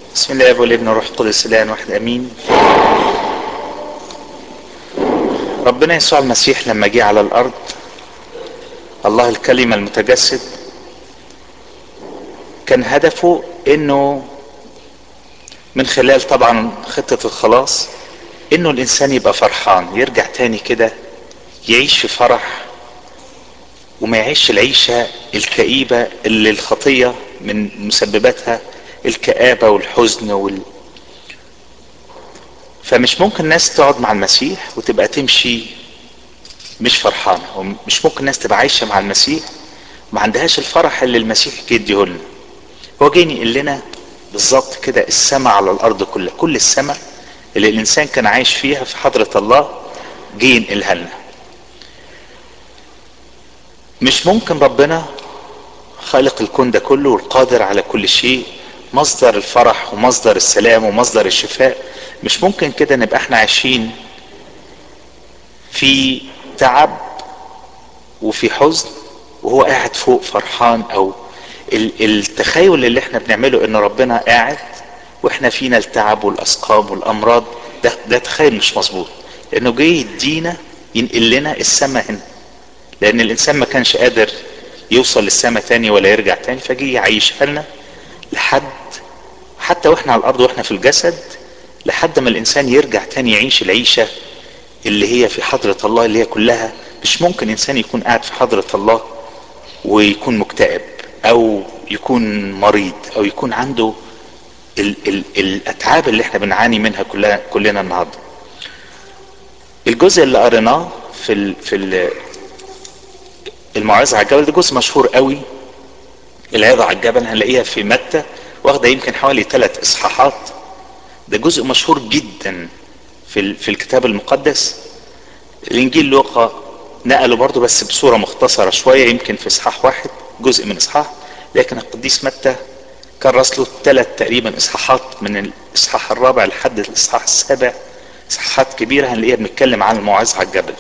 بسم الله والابن والروح القدس الان واحد امين ربنا يسوع المسيح لما جه على الارض الله الكلمه المتجسد كان هدفه انه من خلال طبعا خطه الخلاص انه الانسان يبقى فرحان يرجع تاني كده يعيش في فرح وما يعيش العيشه الكئيبه اللي الخطيه من مسبباتها الكآبة والحزن وال... فمش ممكن ناس تقعد مع المسيح وتبقى تمشي مش فرحانة ومش ممكن ناس تبقى عايشة مع المسيح وما عندهاش الفرح اللي المسيح جه يديهولنا هو جاي ينقل لنا بالظبط كده السماء على الأرض كلها كل السماء اللي الإنسان كان عايش فيها في حضرة الله جه ينقلها لنا مش ممكن ربنا خالق الكون ده كله والقادر على كل شيء مصدر الفرح ومصدر السلام ومصدر الشفاء مش ممكن كده نبقى احنا عايشين في تعب وفي حزن وهو قاعد فوق فرحان او التخيل اللي احنا بنعمله ان ربنا قاعد واحنا فينا التعب والاسقام والامراض ده ده تخيل مش مظبوط لانه جاي يدينا ينقل لنا السماء هنا لان الانسان ما كانش قادر يوصل للسماء تاني ولا يرجع تاني فجي يعيشها لنا لحد حتى واحنا على الارض واحنا في الجسد لحد ما الانسان يرجع تاني يعيش العيشة اللي هي في حضرة الله اللي هي كلها مش ممكن انسان يكون قاعد في حضرة الله ويكون مكتئب او يكون مريض او يكون عنده ال ال الاتعاب اللي احنا بنعاني منها كلها كلنا النهارده الجزء اللي قريناه في ال في ال الموعظة على الجبل ده جزء مشهور قوي العظة على الجبل هنلاقيها في متى واخدة يمكن حوالي ثلاث اصحاحات ده جزء مشهور جدا في في الكتاب المقدس الانجيل لوقا نقله برضه بس بصورة مختصرة شوية يمكن في اصحاح واحد جزء من اصحاح لكن القديس متى كرس له ثلاث تقريبا اصحاحات من الاصحاح الرابع لحد الاصحاح السابع اصحاحات كبيرة هنلاقيها بنتكلم عن الموعظة على الجبل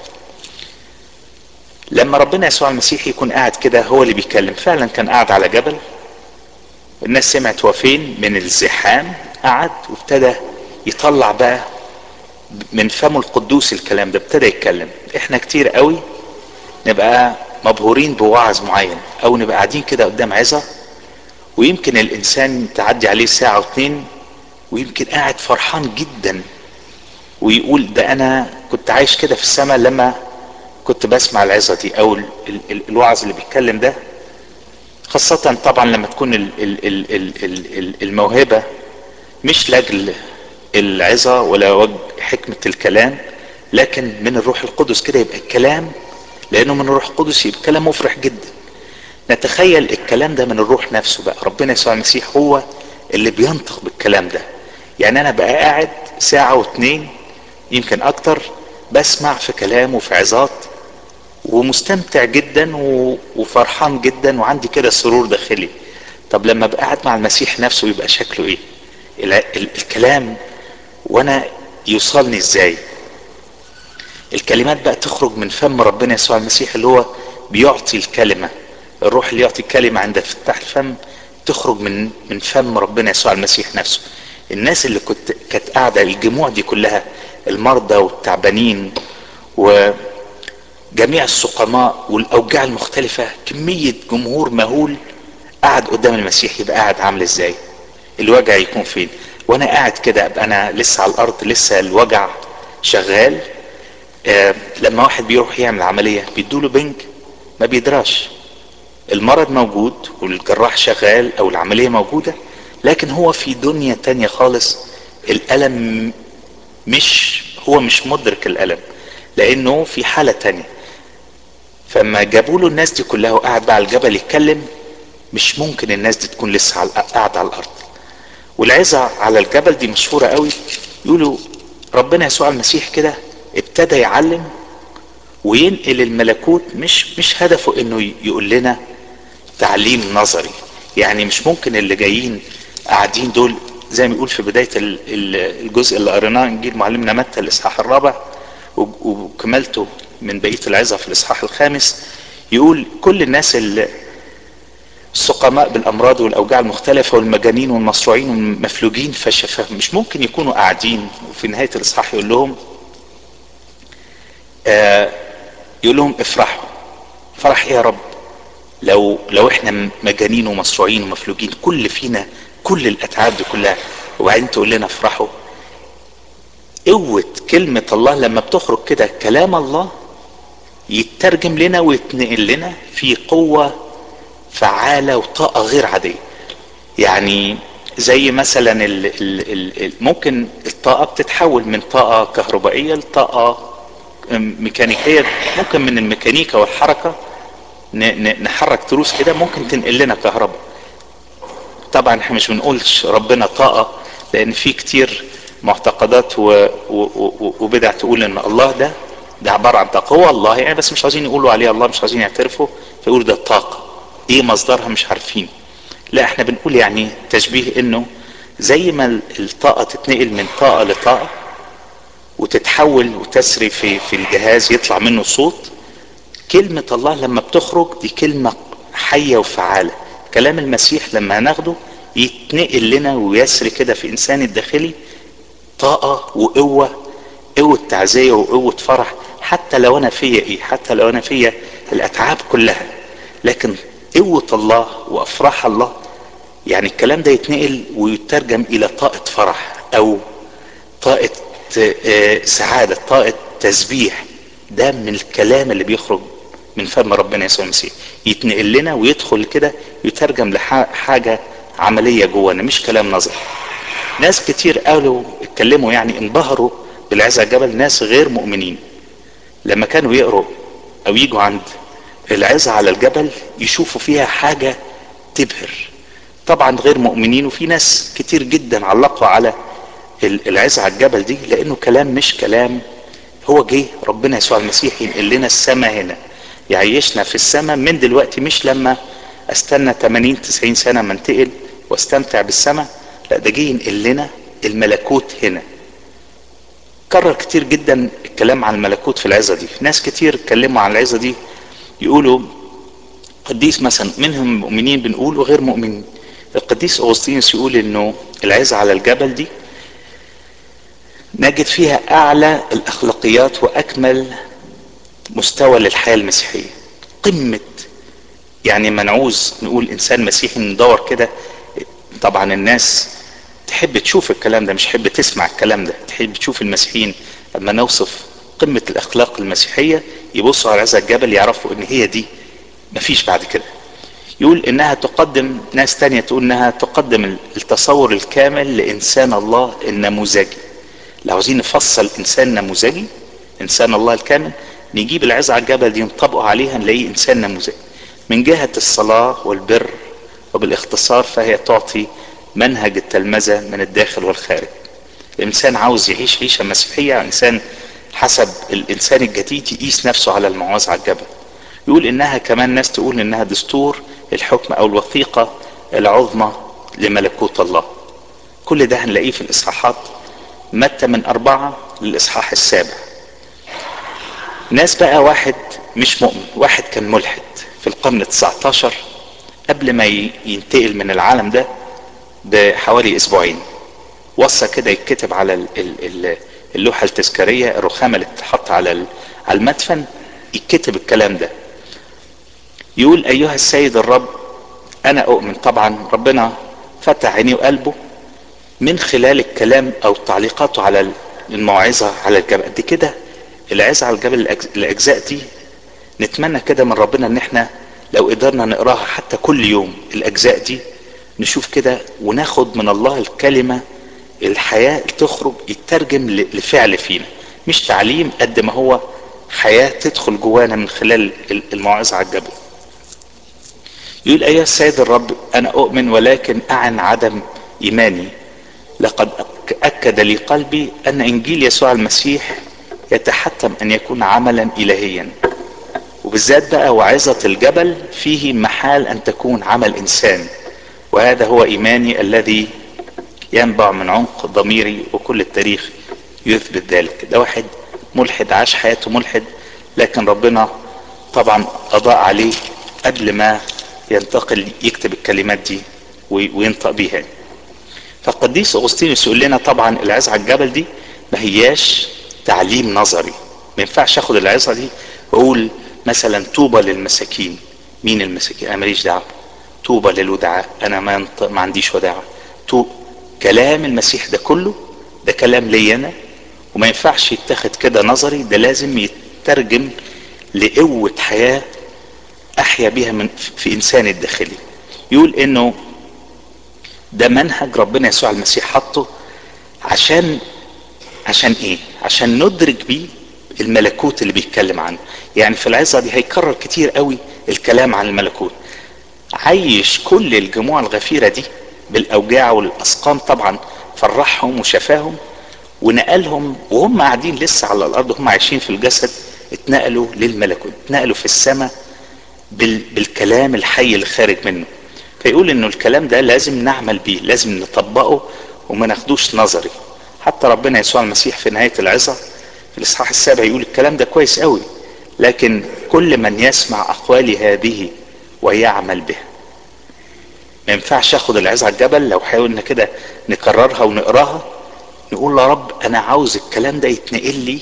لما ربنا يسوع المسيح يكون قاعد كده هو اللي بيتكلم فعلا كان قاعد على جبل الناس سمعت هو فين من الزحام قعد وابتدى يطلع بقى من فمه القدوس الكلام ده ابتدى يتكلم احنا كتير قوي نبقى مبهورين بوعظ معين او نبقى قاعدين كده قدام عظة ويمكن الانسان تعدي عليه ساعة او اتنين ويمكن قاعد فرحان جدا ويقول ده انا كنت عايش كده في السماء لما كنت بسمع العظة دي او ال ال ال الوعظ اللي بيتكلم ده خاصة طبعا لما تكون ال ال ال ال ال الموهبة مش لاجل العظة ولا وجه حكمة الكلام لكن من الروح القدس كده يبقى الكلام لانه من الروح القدس يبقى كلام مفرح جدا نتخيل الكلام ده من الروح نفسه بقى ربنا يسوع المسيح هو اللي بينطق بالكلام ده يعني انا بقى قاعد ساعة واتنين يمكن اكتر بسمع في كلام وفي عظات ومستمتع جدا وفرحان جدا وعندي كده سرور داخلي طب لما ابقى قاعد مع المسيح نفسه يبقى شكله ايه الكلام وانا يوصلني ازاي الكلمات بقى تخرج من فم ربنا يسوع المسيح اللي هو بيعطي الكلمة الروح اللي يعطي الكلمة عند فتح الفم تخرج من من فم ربنا يسوع المسيح نفسه الناس اللي كنت كانت قاعدة الجموع دي كلها المرضى والتعبانين وجميع السقماء والاوجاع المختلفة كمية جمهور مهول قاعد قدام المسيح يبقى قاعد عامل ازاي الوجع يكون فين وانا قاعد كده ابقى انا لسه على الارض لسه الوجع شغال آه لما واحد بيروح يعمل عملية بيدوله بنج ما بيدراش المرض موجود والجراح شغال او العملية موجودة لكن هو في دنيا تانية خالص الالم مش هو مش مدرك الالم لانه في حالة تانية فما جابوا له الناس دي كلها وقعد بقى على الجبل يتكلم مش ممكن الناس دي تكون لسه قاعدة على الارض والعظة على الجبل دي مشهورة قوي يقولوا ربنا يسوع المسيح كده ابتدى يعلم وينقل الملكوت مش مش هدفه انه يقول لنا تعليم نظري يعني مش ممكن اللي جايين قاعدين دول زي ما يقول في بداية الجزء اللي قريناه انجيل معلمنا متى الاصحاح الرابع وكملته من بقية العظة في الاصحاح الخامس يقول كل الناس اللي السقماء بالامراض والاوجاع المختلفه والمجانين والمصروعين والمفلوجين فشفاهم مش ممكن يكونوا قاعدين وفي نهايه الاصحاح يقول لهم آه يقول لهم افرحوا فرح ايه يا رب لو لو احنا مجانين ومصروعين ومفلوجين كل فينا كل الاتعاب دي كلها وبعدين تقول لنا افرحوا قوة كلمة الله لما بتخرج كده كلام الله يترجم لنا ويتنقل لنا في قوة فعالة وطاقة غير عادية يعني زي مثلا ال ال ال ممكن الطاقة بتتحول من طاقة كهربائية لطاقة ميكانيكية ممكن من الميكانيكا والحركة نحرك تروس كده ممكن تنقل لنا كهرباء طبعا احنا مش بنقولش ربنا طاقة لان في كتير معتقدات و... و... و... وبدع تقول ان الله ده ده عبارة عن طاقة هو الله يعني بس مش عاوزين يقولوا عليه الله مش عاوزين يعترفوا فيقولوا ده طاقة ايه مصدرها مش عارفين لا احنا بنقول يعني تشبيه انه زي ما الطاقة تتنقل من طاقة لطاقة وتتحول وتسري في في الجهاز يطلع منه صوت كلمة الله لما بتخرج دي كلمة حية وفعالة كلام المسيح لما هناخده يتنقل لنا ويسري كده في انسان الداخلي طاقة وقوة قوة تعزية وقوة فرح حتى لو انا فيا ايه حتى لو انا فيا الاتعاب كلها لكن قوة الله وافراح الله يعني الكلام ده يتنقل ويترجم الى طاقة فرح او طاقة سعادة طاقة تسبيح ده من الكلام اللي بيخرج من فم ربنا يسوع المسيح يتنقل لنا ويدخل كده يترجم لحاجة عملية جوانا مش كلام نظري ناس كتير قالوا اتكلموا يعني انبهروا بالعزة الجبل ناس غير مؤمنين لما كانوا يقروا او يجوا عند العزة على الجبل يشوفوا فيها حاجة تبهر طبعا غير مؤمنين وفي ناس كتير جدا علقوا على العزة على الجبل دي لانه كلام مش كلام هو جه ربنا يسوع المسيح ينقل لنا السماء هنا يعيشنا في السماء من دلوقتي مش لما استنى 80 90 سنة ما انتقل واستمتع بالسماء لا ده جه ينقل لنا الملكوت هنا كرر كتير جدا الكلام عن الملكوت في العزة دي ناس كتير اتكلموا عن العزة دي يقولوا قديس مثلا منهم مؤمنين بنقول وغير مؤمنين القديس اغسطينوس يقول انه العزة على الجبل دي نجد فيها اعلى الاخلاقيات واكمل مستوى للحياة المسيحية قمة يعني منعوز نقول انسان مسيحي ندور كده طبعا الناس تحب تشوف الكلام ده مش تحب تسمع الكلام ده تحب تشوف المسيحيين لما نوصف قمة الاخلاق المسيحية يبصوا على هذا الجبل يعرفوا ان هي دي مفيش بعد كده يقول انها تقدم ناس تانية تقول انها تقدم التصور الكامل لانسان الله النموذجي لو عاوزين نفصل انسان نموذجي انسان الله الكامل نجيب العزة على الجبل دي نطبقه عليها نلاقيه انسان نموذجي من جهة الصلاة والبر وبالاختصار فهي تعطي منهج التلمذة من الداخل والخارج الانسان عاوز يعيش عيشة مسيحية انسان حسب الانسان الجديد يقيس نفسه على المعاذ على الجبل يقول انها كمان ناس تقول انها دستور الحكم او الوثيقة العظمى لملكوت الله كل ده هنلاقيه في الاصحاحات متى من اربعة للاصحاح السابع ناس بقى واحد مش مؤمن واحد كان ملحد في القرن 19 قبل ما ينتقل من العالم ده بحوالي اسبوعين وصى كده يتكتب على اللوحة التذكارية الرخامة اللي تتحط على على المدفن يتكتب الكلام ده يقول ايها السيد الرب انا اؤمن طبعا ربنا فتح عينيه وقلبه من خلال الكلام او تعليقاته على الموعظة على الجبل قد كده العزة على الجبل الاجزاء دي نتمنى كده من ربنا ان احنا لو قدرنا نقراها حتى كل يوم الاجزاء دي نشوف كده وناخد من الله الكلمة الحياة تخرج يترجم لفعل فينا مش تعليم قد ما هو حياة تدخل جوانا من خلال الموعظة على الجبل يقول ايها السيد الرب انا اؤمن ولكن اعن عدم ايماني لقد اكد لي قلبي ان انجيل يسوع المسيح يتحتم ان يكون عملا الهيا وبالذات بقى وعظة الجبل فيه محال ان تكون عمل انسان وهذا هو ايماني الذي ينبع من عمق ضميري وكل التاريخ يثبت ذلك ده واحد ملحد عاش حياته ملحد لكن ربنا طبعا اضاء عليه قبل ما ينتقل يكتب الكلمات دي وينطق بيها فالقديس اغسطينوس يقول لنا طبعا العظه على الجبل دي ما هياش تعليم نظري ما ينفعش اخد العظه دي واقول مثلا طوبى للمساكين مين المساكين انا ماليش دعوه طوبى للودعاء انا ما, ما عنديش وداعه تو كلام المسيح ده كله ده كلام لي انا وما ينفعش يتاخد كده نظري ده لازم يترجم لقوة حياة احيا بيها من في انساني الداخلي يقول انه ده منهج ربنا يسوع المسيح حطه عشان عشان ايه عشان ندرك بيه الملكوت اللي بيتكلم عنه يعني في العظة دي هيكرر كتير قوي الكلام عن الملكوت عيش كل الجموع الغفيرة دي بالاوجاع والاسقام طبعا فرحهم وشفاهم ونقلهم وهم قاعدين لسه على الارض هم عايشين في الجسد اتنقلوا للملكوت اتنقلوا في السماء بال بالكلام الحي اللي خارج منه فيقول انه الكلام ده لازم نعمل بيه لازم نطبقه وما ناخدوش نظري حتى ربنا يسوع المسيح في نهاية العظة في الاصحاح السابع يقول الكلام ده كويس قوي لكن كل من يسمع اقوالي هذه ويعمل بها ما ينفعش اخد العظة على الجبل لو حاولنا كده نكررها ونقراها نقول يا رب انا عاوز الكلام ده يتنقل لي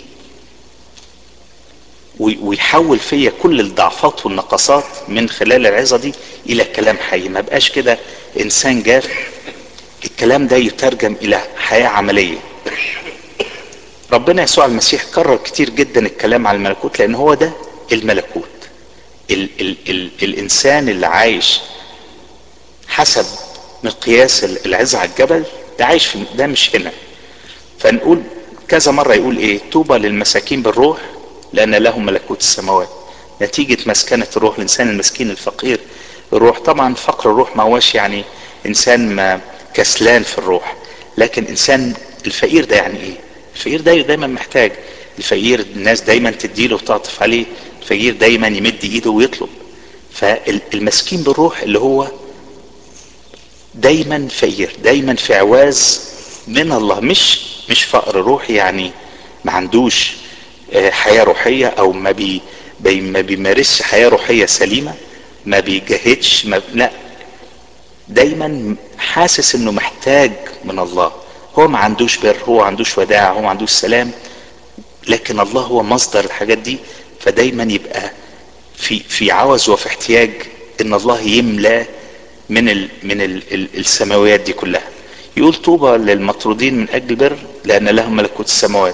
ويحول فيا كل الضعفات والنقصات من خلال العظة دي الى كلام حي ما بقاش كده انسان جاف الكلام ده يترجم الى حياة عملية ربنا يسوع المسيح كرر كتير جدا الكلام على الملكوت لان هو ده الملكوت ال ال ال الانسان اللي عايش حسب مقياس العزة على الجبل ده عايش في ده مش هنا فنقول كذا مرة يقول ايه طوبى للمساكين بالروح لان لهم ملكوت السماوات نتيجة مسكنة الروح الانسان المسكين الفقير الروح طبعا فقر الروح ما هوش يعني انسان ما كسلان في الروح لكن انسان الفقير ده يعني ايه الفقير ده دايما محتاج الفقير الناس دايما تديله وتعطف عليه الفقير دايما يمد ايده ويطلب فالمسكين بالروح اللي هو دايما فقير دايما في عواز من الله مش مش فقر روحي يعني ما عندوش حياة روحية او ما بي ما بيمارسش حياة روحية سليمة ما بيجاهدش ما لا دايما حاسس انه محتاج من الله هو ما عندوش بر هو ما عندوش وداع هو ما عندوش سلام لكن الله هو مصدر الحاجات دي فدايما يبقى في في عوز وفي احتياج ان الله يملى من ال من ال ال السماويات دي كلها يقول طوبى للمطرودين من اجل بر لان لهم ملكوت السماوات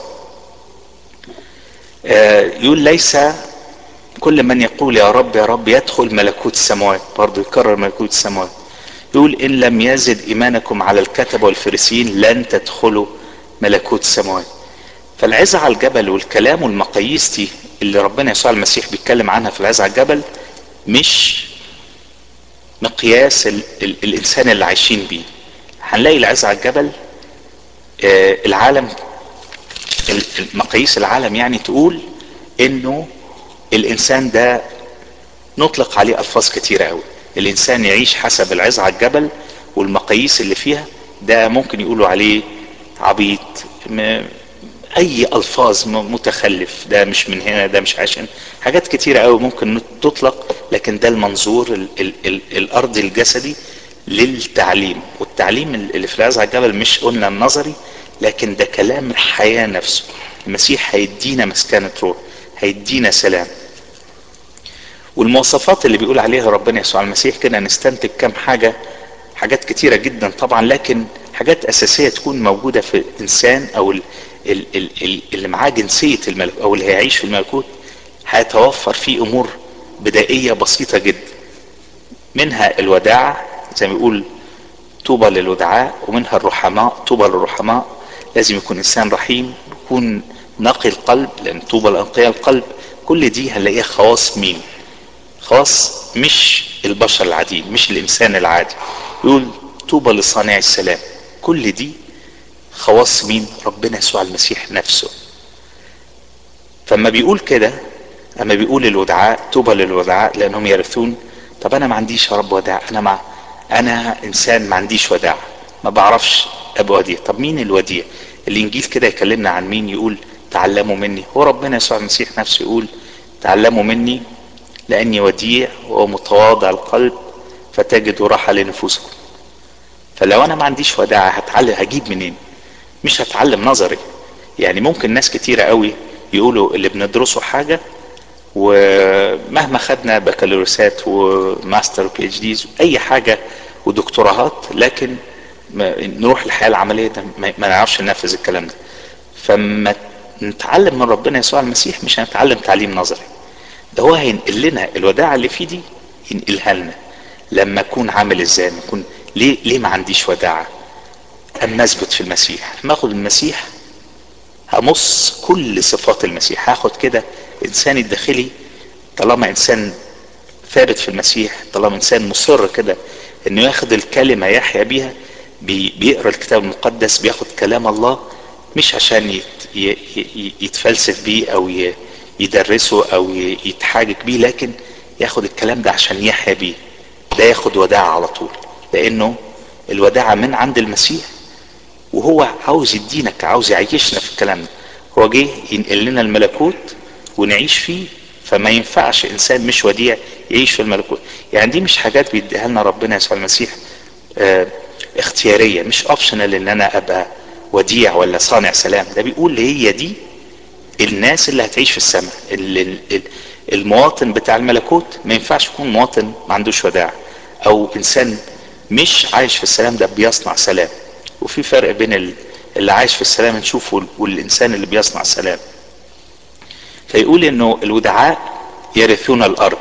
آه يقول ليس كل من يقول يا رب يا رب يدخل ملكوت السماوات برضه يكرر ملكوت السماوات يقول ان لم يزد ايمانكم على الكتب والفريسيين لن تدخلوا ملكوت السماوات فالعزة على الجبل والكلام والمقاييس دي اللي ربنا يسوع المسيح بيتكلم عنها في العزة على الجبل مش مقياس ال ال الانسان اللي عايشين بيه هنلاقي العزة على الجبل آه العالم مقاييس العالم يعني تقول انه الانسان ده نطلق عليه الفاظ كتيرة قوي الانسان يعيش حسب العزة على الجبل والمقاييس اللي فيها ده ممكن يقولوا عليه عبيط اي الفاظ متخلف ده مش من هنا ده مش عشان حاجات كتيرة قوي ممكن تطلق لكن ده المنظور ال ال ال الارضي الجسدي للتعليم والتعليم اللي في العزة على الجبل مش قلنا النظري لكن ده كلام الحياة نفسه المسيح هيدينا مسكنة روح هيدينا سلام والمواصفات اللي بيقول عليها ربنا يسوع المسيح كده نستنتج كام حاجة حاجات كتيرة جدا طبعا لكن حاجات أساسية تكون موجودة في الإنسان أو ال ال ال اللي معاه جنسية الملك أو اللي هيعيش في الملكوت هيتوفر فيه أمور بدائية بسيطة جدا منها الوداعة زي ما بيقول طوبى للودعاء ومنها الرحماء طوبى للرحماء لازم يكون إنسان رحيم يكون نقي القلب لأن طوبى لأنقياء القلب كل دي هنلاقيها خواص مين خاص مش البشر العاديين مش الانسان العادي يقول طوبى لصانع السلام كل دي خواص مين ربنا يسوع المسيح نفسه فما بيقول كده اما بيقول الودعاء طوبى للودعاء لانهم يرثون طب انا ما عنديش يا رب وداع انا مع انا انسان ما عنديش وداع ما بعرفش ابقى وديع طب مين الوديع الانجيل كده يكلمنا عن مين يقول تعلموا مني هو ربنا يسوع المسيح نفسه يقول تعلموا مني لاني وديع ومتواضع القلب فتجدوا راحة لنفوسكم فلو انا ما عنديش وداعة هتعلم هجيب منين مش هتعلم نظري يعني ممكن ناس كتيرة قوي يقولوا اللي بندرسه حاجة ومهما خدنا بكالوريوسات وماستر بي اتش ديز اي حاجة ودكتوراهات لكن نروح الحياة العملية ده ما نعرفش ننفذ الكلام ده فما نتعلم من ربنا يسوع المسيح مش هنتعلم تعليم نظري ده هو هينقل لنا الوداعة اللي فيه دي ينقلها لنا لما اكون عامل ازاي ما اكون ليه ليه ما عنديش وداعة اما اثبت في المسيح اما اخد المسيح همص كل صفات المسيح هاخد كده انساني الداخلي طالما انسان ثابت في المسيح طالما انسان مصر كده انه ياخد الكلمة يحيا بيها بي بيقرا الكتاب المقدس بياخد كلام الله مش عشان يت يتفلسف بيه او يدرسه او يتحاجج بيه لكن ياخد الكلام ده عشان يحيا بيه ده ياخد وداعة على طول لانه الوداعة من عند المسيح وهو عاوز يدينك عاوز يعيشنا في الكلام ده هو جه ينقل لنا الملكوت ونعيش فيه فما ينفعش انسان مش وديع يعيش في الملكوت يعني دي مش حاجات بيديها لنا ربنا يسوع المسيح اه اختياريه مش اوبشنال ان انا ابقى وديع ولا صانع سلام ده بيقول هي دي الناس اللي هتعيش في السماء المواطن بتاع الملكوت ما ينفعش يكون مواطن ما عندوش وداع او انسان مش عايش في السلام ده بيصنع سلام وفي فرق بين اللي عايش في السلام نشوفه والانسان اللي بيصنع سلام فيقول انه الودعاء يرثون الارض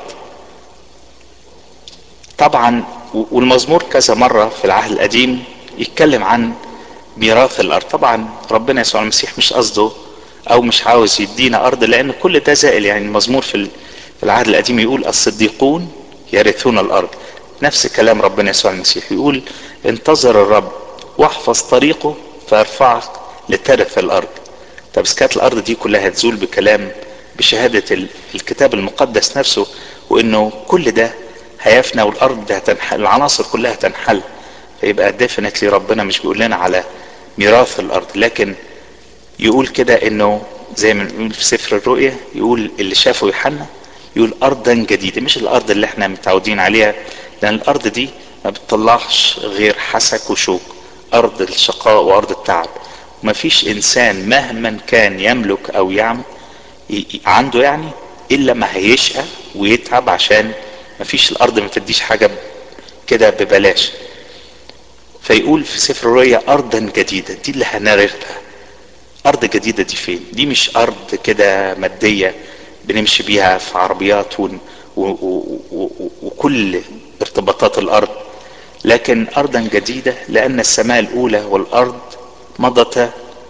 طبعا والمزمور كذا مرة في العهد القديم يتكلم عن ميراث الارض طبعا ربنا يسوع المسيح مش قصده او مش عاوز يدينا ارض لان كل ده زائل يعني المزمور في العهد القديم يقول الصديقون يرثون الارض نفس كلام ربنا يسوع المسيح يقول انتظر الرب واحفظ طريقه فارفعك لترث الارض طب اذا كانت الارض دي كلها هتزول بكلام بشهادة الكتاب المقدس نفسه وانه كل ده هيفنى والارض ده هتنحل العناصر كلها هتنحل فيبقى ديفنتلي ربنا مش بيقول لنا على ميراث الارض لكن يقول كده انه زي ما بنقول في سفر الرؤيا يقول اللي شافه يوحنا يقول ارضا جديده مش الارض اللي احنا متعودين عليها لان الارض دي ما بتطلعش غير حسك وشوك ارض الشقاء وارض التعب وما فيش انسان مهما كان يملك او يعمل عنده يعني الا ما هيشقى ويتعب عشان ما فيش الارض ما تديش حاجه كده ببلاش فيقول في سفر الرؤيا ارضا جديده دي اللي هنرثها ارض جديده دي فين دي مش ارض كده ماديه بنمشي بيها في عربيات ون و و و وكل ارتباطات الارض لكن ارضا جديده لان السماء الاولى والارض مضت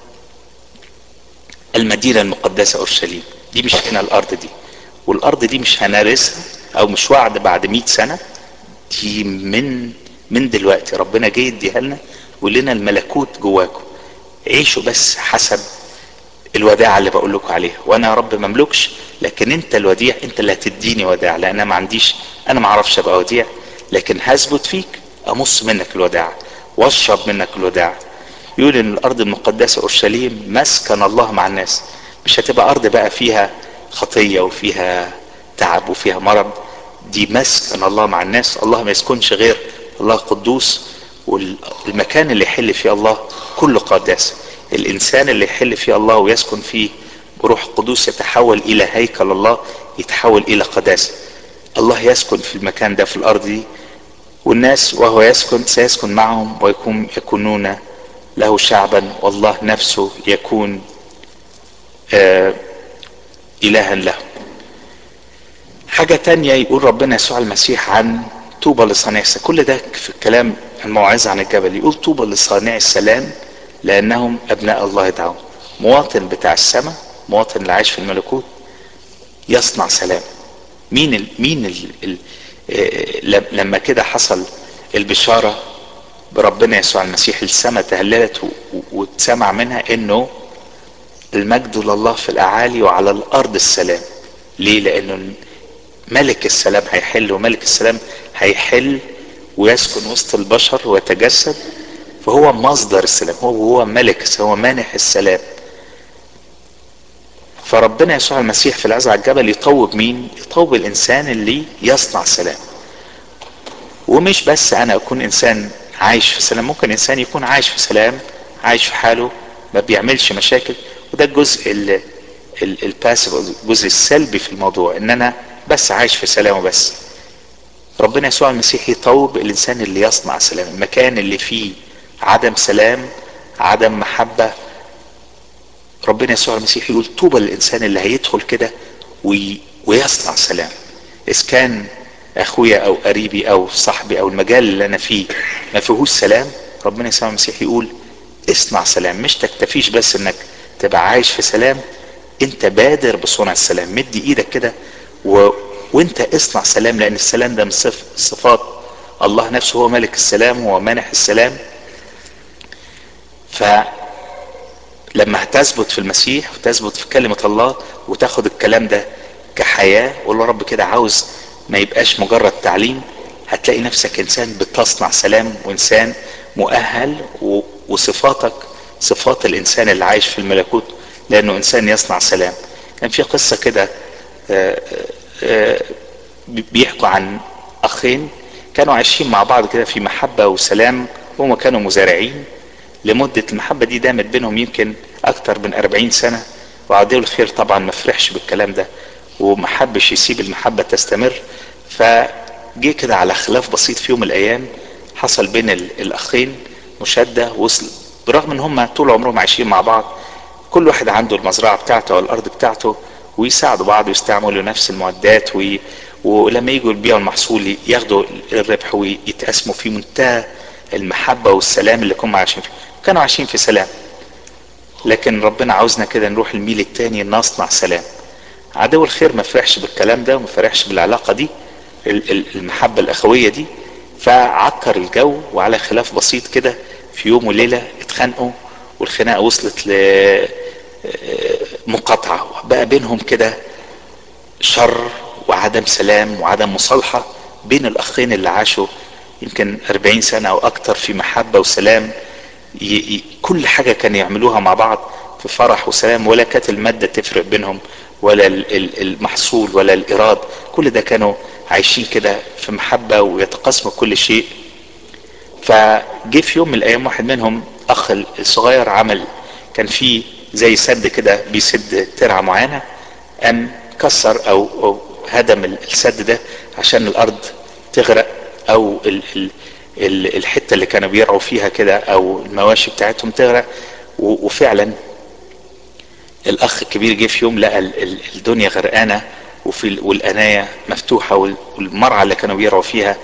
المدينه المقدسه اورشليم دي مش هنا الارض دي والارض دي مش هنرثها او مش وعد بعد 100 سنه دي من من دلوقتي ربنا جاي يديها لنا ويقول لنا الملكوت جواكم عيشوا بس حسب الوداعة اللي بقول لكم عليها وانا يا رب مملكش لكن انت الوديع انت اللي هتديني وداع لان انا ما عنديش انا ما اعرفش ابقى وديع لكن هثبت فيك امص منك الوداع واشرب منك الوداع يقول ان الارض المقدسة اورشليم مسكن الله مع الناس مش هتبقى ارض بقى فيها خطية وفيها تعب وفيها مرض دي مسكن الله مع الناس الله ما يسكنش غير الله قدوس والمكان اللي يحل فيه الله كله قداس الانسان اللي يحل فيه الله ويسكن فيه بروح قدوس يتحول الى هيكل الله يتحول الى قداسه الله يسكن في المكان ده في الارض دي والناس وهو يسكن سيسكن معهم ويكون يكونون له شعبا والله نفسه يكون آه الها له حاجة تانية يقول ربنا يسوع المسيح عن طوبى لصانع كل ده في الكلام الموعظة عن الجبل يقول طوبى لصانع السلام لانهم ابناء الله يدعون مواطن بتاع السماء مواطن اللي عايش في الملكوت يصنع سلام مين ال مين ال ال اه لما كده حصل البشارة بربنا يسوع المسيح السماء تهللت واتسمع منها انه المجد لله في الاعالي وعلى الارض السلام ليه لانه ملك السلام هيحل وملك السلام هيحل ويسكن وسط البشر ويتجسد فهو مصدر السلام هو هو ملك هو مانح السلام فربنا يسوع المسيح في العزة على الجبل يطوب مين يطوب الانسان اللي يصنع سلام ومش بس انا اكون انسان عايش في سلام ممكن انسان يكون عايش في سلام عايش في حاله ما بيعملش مشاكل وده الجزء الباسيف الجزء السلبي في الموضوع ان انا بس عايش في سلام وبس ربنا يسوع المسيح يطوب الانسان اللي يصنع سلام المكان اللي فيه عدم سلام عدم محبة ربنا يسوع المسيح يقول طوبى للانسان اللي هيدخل كده وي... ويصنع سلام اذا كان اخويا او قريبي او صاحبي او المجال اللي انا فيه ما فيهوش سلام ربنا يسوع المسيح يقول اصنع سلام مش تكتفيش بس انك تبقى عايش في سلام انت بادر بصنع السلام مد ايدك كده و... وانت اصنع سلام لان السلام ده من صف... صفات الله نفسه هو ملك السلام هو مانح السلام فلما هتثبت في المسيح وتثبت في كلمة الله وتاخد الكلام ده كحياة قول له رب كده عاوز ما يبقاش مجرد تعليم هتلاقي نفسك انسان بتصنع سلام وانسان مؤهل و... وصفاتك صفات الانسان اللي عايش في الملكوت لانه انسان يصنع سلام كان في قصة كده بيحكوا عن اخين كانوا عايشين مع بعض كده في محبة وسلام وهم كانوا مزارعين لمدة المحبة دي دامت بينهم يمكن اكتر من اربعين سنة وعدو الخير طبعا ما فرحش بالكلام ده وما حبش يسيب المحبة تستمر فجه كده على خلاف بسيط في يوم من الايام حصل بين الاخين مشادة وصل برغم ان هم طول عمرهم عايشين مع بعض كل واحد عنده المزرعة بتاعته او الارض بتاعته ويساعدوا بعض ويستعملوا نفس المعدات وي... ولما يجوا يبيعوا المحصول ياخدوا الربح ويتقاسموا في منتهى المحبة والسلام اللي كانوا عايشين فيه كانوا عايشين في سلام لكن ربنا عاوزنا كده نروح الميل التاني نصنع سلام عدو الخير ما فرحش بالكلام ده وما فرحش بالعلاقة دي المحبة الأخوية دي فعكر الجو وعلى خلاف بسيط كده في يوم وليلة اتخانقوا والخناقة وصلت لمقاطعة بقى بينهم كده شر وعدم سلام وعدم مصالحة بين الأخين اللي عاشوا يمكن أربعين سنة أو أكتر في محبة وسلام ي... ي... كل حاجة كانوا يعملوها مع بعض في فرح وسلام ولا كانت المادة تفرق بينهم ولا المحصول ولا الإيراد كل ده كانوا عايشين كده في محبة ويتقاسموا كل شيء فجه في يوم من الأيام واحد منهم أخ الصغير عمل كان في زي سد كده بيسد ترعة معينة قام كسر أو, أو هدم السد ده عشان الأرض تغرق أو ال ال ال الحتة اللي كانوا بيرعوا فيها كده أو المواشي بتاعتهم تغرق وفعلا الاخ الكبير جه في يوم لقى الدنيا غرقانه وفي والقنايه مفتوحه والمرعى اللي كانوا بيرعوا فيها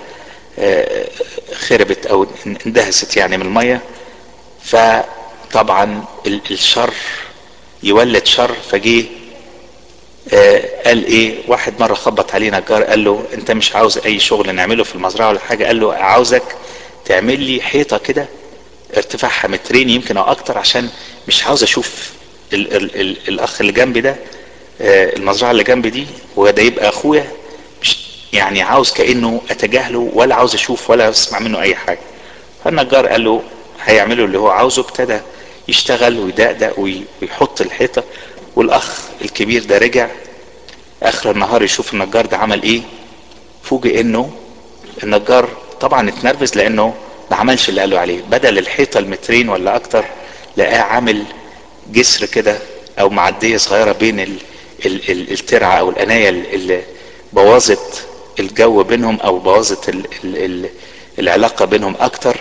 خربت او اندهست يعني من الميه فطبعا الشر يولد شر فجه قال ايه واحد مره خبط عليه نجار قال له انت مش عاوز اي شغل نعمله في المزرعه ولا حاجه قال له عاوزك تعمل لي حيطه كده ارتفاعها مترين يمكن او اكتر عشان مش عاوز اشوف ال ال ال الاخ اللي جنبي ده المزرعه اللي جنبي دي وده يبقى اخويا مش يعني عاوز كانه اتجاهله ولا عاوز اشوف ولا اسمع منه اي حاجه فالنجار قال له هيعمله اللي هو عاوزه ابتدى يشتغل ويدقدق ويحط الحيطه والاخ الكبير ده رجع اخر النهار يشوف النجار ده عمل ايه فوجئ انه النجار طبعا اتنرفز لانه ما عملش اللي قالوا عليه بدل الحيطه المترين ولا اكتر لقاه عامل جسر كده او معديه صغيره بين ال ال ال الترعه او القنايه اللي بوظت الجو بينهم او بوظت ال ال ال العلاقه بينهم اكتر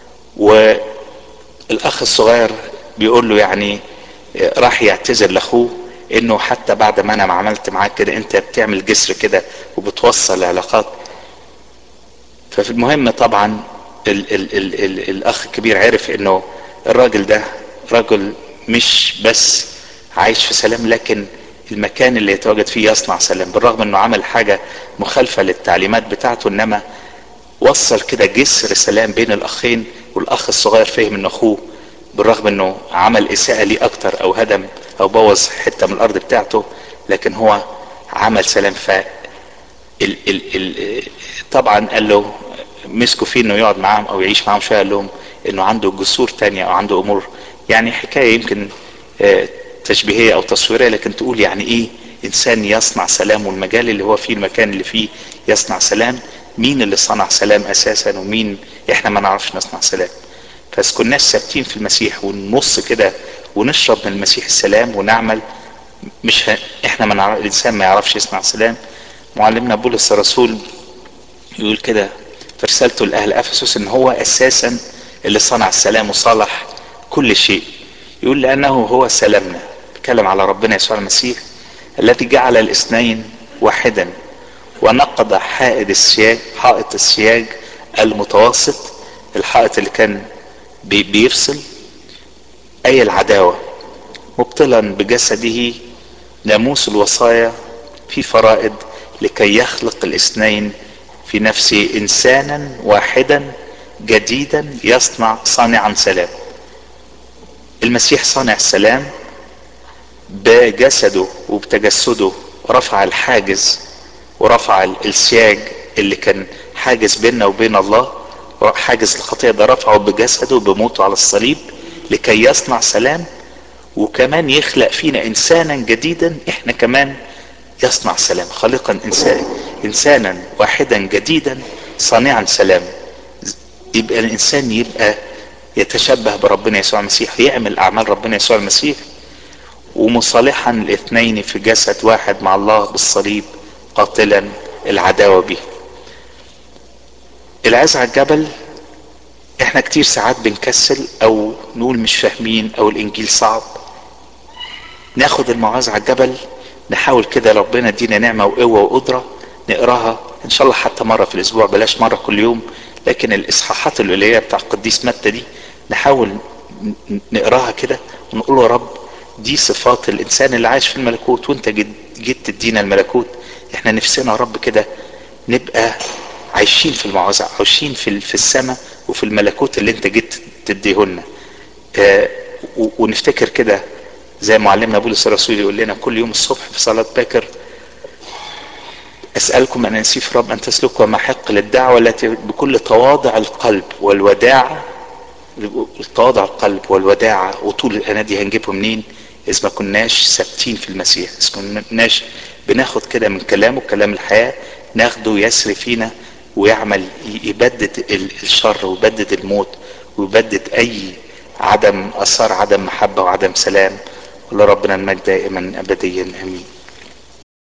والاخ الصغير بيقول له يعني راح يعتذر لاخوه انه حتى بعد ما انا ما عملت معاك كده انت بتعمل جسر كده وبتوصل العلاقات ففي المهم طبعا ال ال ال ال الاخ الكبير عرف انه الراجل ده رجل مش بس عايش في سلام لكن المكان اللي يتواجد فيه يصنع سلام بالرغم انه عمل حاجة مخالفة للتعليمات بتاعته انما وصل كده جسر سلام بين الاخين والاخ الصغير فهم ان اخوه بالرغم انه عمل اساءة ليه اكتر او هدم او بوظ حتة من الارض بتاعته لكن هو عمل سلام ف ال ال ال طبعا قال له مسكوا فيه انه يقعد معاهم او يعيش معاهم شويه قال لهم انه عنده جسور تانية او عنده امور يعني حكايه يمكن تشبيهيه او تصويريه لكن تقول يعني ايه انسان يصنع سلام والمجال اللي هو فيه المكان اللي فيه يصنع سلام مين اللي صنع سلام اساسا ومين احنا ما نعرفش نصنع سلام فاذا كناش ثابتين في المسيح ونبص كده ونشرب من المسيح السلام ونعمل مش ه... احنا ما نعرف... الانسان ما يعرفش يصنع سلام معلمنا بولس الرسول يقول كده في رسالته لاهل افسس ان هو اساسا اللي صنع السلام وصالح كل شيء يقول لانه هو سلامنا بيتكلم على ربنا يسوع المسيح الذي جعل الاثنين واحدا ونقض حائط السياج حائط السياج المتوسط الحائط اللي كان بي بيفصل اي العداوه مبطلا بجسده ناموس الوصايا في فرائض لكي يخلق الاثنين في نفسه انسانا واحدا جديدا يصنع صانعا سلام المسيح صانع السلام بجسده وبتجسده رفع الحاجز ورفع السياج اللي كان حاجز بيننا وبين الله حاجز الخطيئة ده رفعه بجسده بموته على الصليب لكي يصنع سلام وكمان يخلق فينا انسانا جديدا احنا كمان يصنع سلام خالقا انسان انسانا واحدا جديدا صانعا سلام يبقى الانسان يبقى يتشبه بربنا يسوع المسيح يعمل اعمال ربنا يسوع المسيح ومصالحا الاثنين في جسد واحد مع الله بالصليب قاتلا العداوة به العز على الجبل احنا كتير ساعات بنكسل او نقول مش فاهمين او الانجيل صعب ناخد الموعظة على الجبل نحاول كده ربنا يدينا نعمة وقوة وقدرة نقراها ان شاء الله حتى مرة في الاسبوع بلاش مرة كل يوم لكن الاصحاحات القليلة بتاع القديس متى دي نحاول نقراها كده ونقول له يا رب دي صفات الانسان اللي عايش في الملكوت وانت جيت, جيت تدينا الملكوت احنا نفسنا يا رب كده نبقى عايشين في المعوزة عايشين في, في السماء وفي الملكوت اللي انت جيت تديهولنا اه ونفتكر كده زي معلمنا بولس الرسول يقول لنا كل يوم الصبح في صلاة باكر اسألكم ان نسيف رب ان تسلكوا محق للدعوة التي بكل تواضع القلب والوداعة تواضع القلب والوداعة وطول الأنا دي هنجيبهم منين إذا ما كناش ثابتين في المسيح إذا ما كناش بناخد كده من كلامه كلام الحياة ناخده يسري فينا ويعمل يبدد الشر ويبدد الموت ويبدد أي عدم أثار عدم محبة وعدم سلام ولربنا المجد دائما أبديا آمين